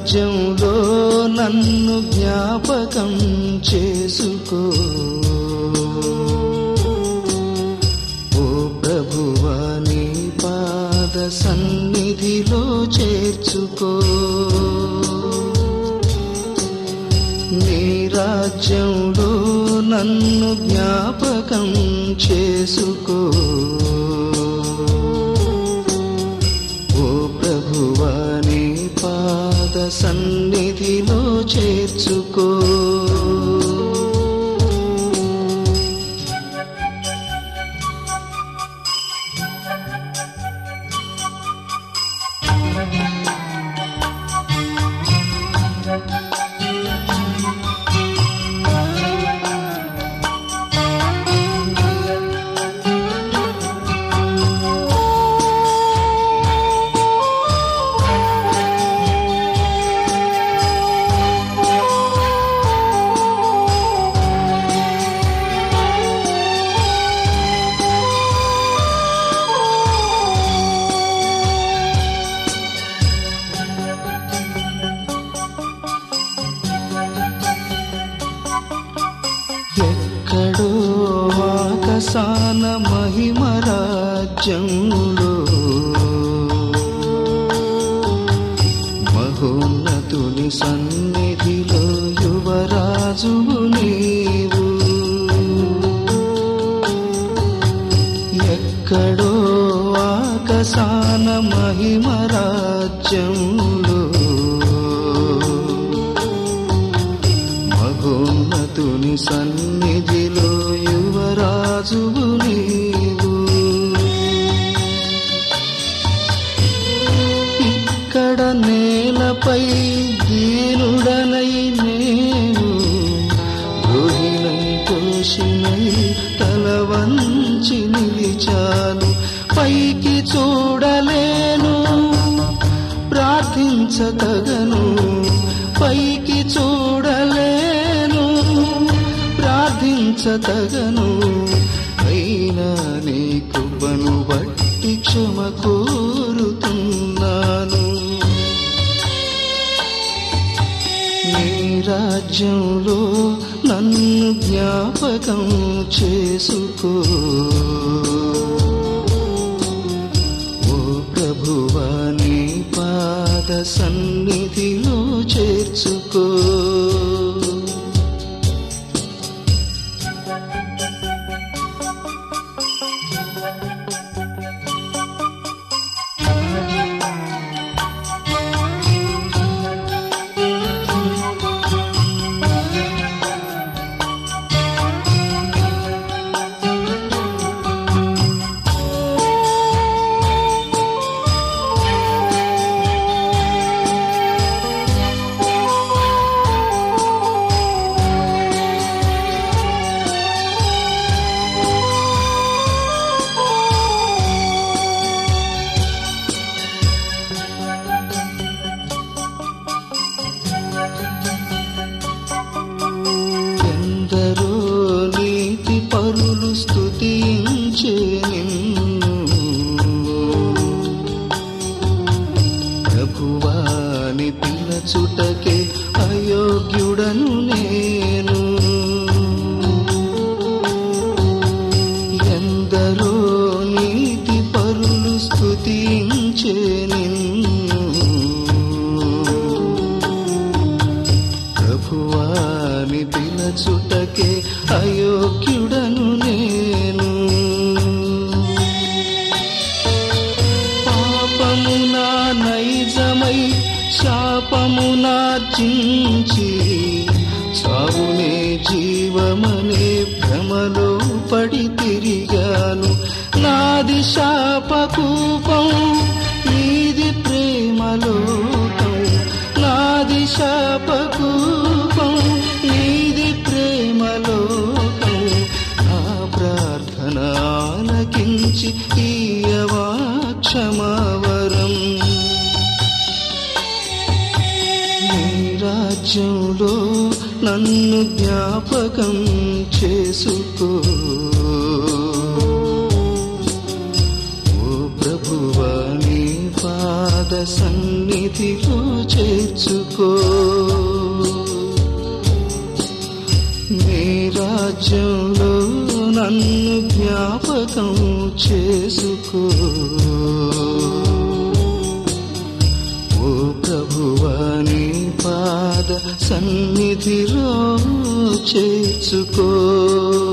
రాజ్యంలో నన్ను జ్ఞాపకం చేసుకో ఓ ప్రభువా నీ పాద సన్నిధిలో చేర్చుకో నీ రాజ్యంలో నన్ను జ్ఞాపకం చేసుకో ఓ ప్రభువా నీ పాద సన్నిధిలో చేర్చుకో ఎక్కడో ఆకాశాన మహిమ రాజ్యంలో మహోన్నతుని సన్నిధిలో యువరాజువు నీవు ఎక్కడో ఆకాశాన మహిమ రాజ్యంలో మహోన్నతుని సన్నిధిలో యువరాజువు నీవు ఇక్కడ నేలపై దీనుడనై నేను గృహిణై తోషినై తల వంచి నిలిచాను పైకి చూడలేను ప్రార్థించతగను పైకి చూడలేను ప్రార్థించతగను అయినా నీ కృపను బట్టి క్షమ కోరుతున్నాను నీ రాజ్యంలో నన్ను జ్ఞాపకం చేసుకో ఓ ప్రభువా నీ పాద సన్నిధిలో చేర్చుకో ఎందరో నీతి పరులు స్తుతించే నిన్ను ప్రభువాని పిలచుటకే అయోగ్యుడను నేను ఎందరో నీతి పరులు స్తుతించే నిన్ను ప్రభువాని పిలచుటకే అయోగ్యుడను నేను పాపమునా నైజమై శాపమునార్జించి సావునే జీవమనే భ్రమలో పడి తిరిగాను నాది శాపకూపం నీది ప్రేమలోకం నాది శాపకూపం నీది ప్రేమలోకం నా ప్రార్థన ఆలకించి ఈయవా క్షమావరం నీ రాజ్యంలో నన్ను జ్ఞాపకం చేసుకో ఓ ప్రభువా నీ పాద పాద సన్నిధిలో చేర్చుకో నీ రాజ్యంలో నన్ను జ్ఞాపకం చేసుకో ఓ ప్రభువాని పాద సన్నిధిలో చేర్చుకో